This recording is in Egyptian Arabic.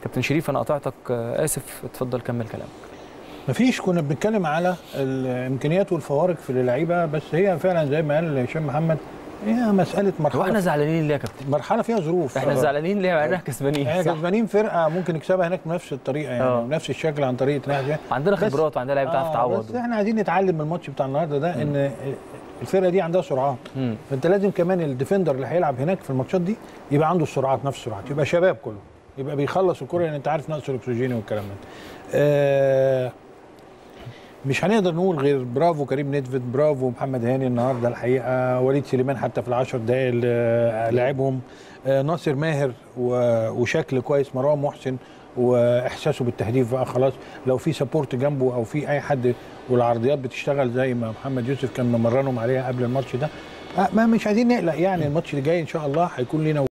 كابتن شريف انا قطعتك آه، اسف اتفضل كمل كلامك مفيش كنا بنتكلم على الامكانيات والفوارق في اللعيبه بس هي فعلا زي ما قال هشام محمد هي مساله هو مرحله احنا زعلانين ليه يا كابتن مرحله فيها ظروف احنا آه. زعلانين ليه مع اننا كسبانين احنا صح؟ كسبانين فرقه ممكن نكسبها هناك بنفس الطريقه يعني آه. بنفس الشكل عن طريقه نهجه عندنا بس- خبرات وعندنا لعيبه بتعرف آه تعوض بس احنا عايزين نتعلم من الماتش بتاع النهارده ده ان الفرقه دي عندها سرعات مم. فانت لازم كمان الديفندر اللي هيلعب هناك في الماتشات دي يبقى عنده السرعات نفس السرعات يبقى شباب كله يبقى بيخلص الكره لان انت عارف نقص الاكسجين والكلام ده آه مش هنقدر نقول غير برافو كريم نيدفيد برافو محمد هاني النهارده الحقيقه وليد سليمان حتى في العشر دقائق اللي لعبهم آه ناصر ماهر و- وشكل كويس مروان محسن واحساسه بالتهديف بقى خلاص لو في سبورت جنبه او في اي حد والعرضيات بتشتغل زي ما محمد يوسف كان ممرنهم عليها قبل الماتش ده آه، ما مش عايزين نقلق يعني الماتش اللي جاي ان شاء الله هيكون لنا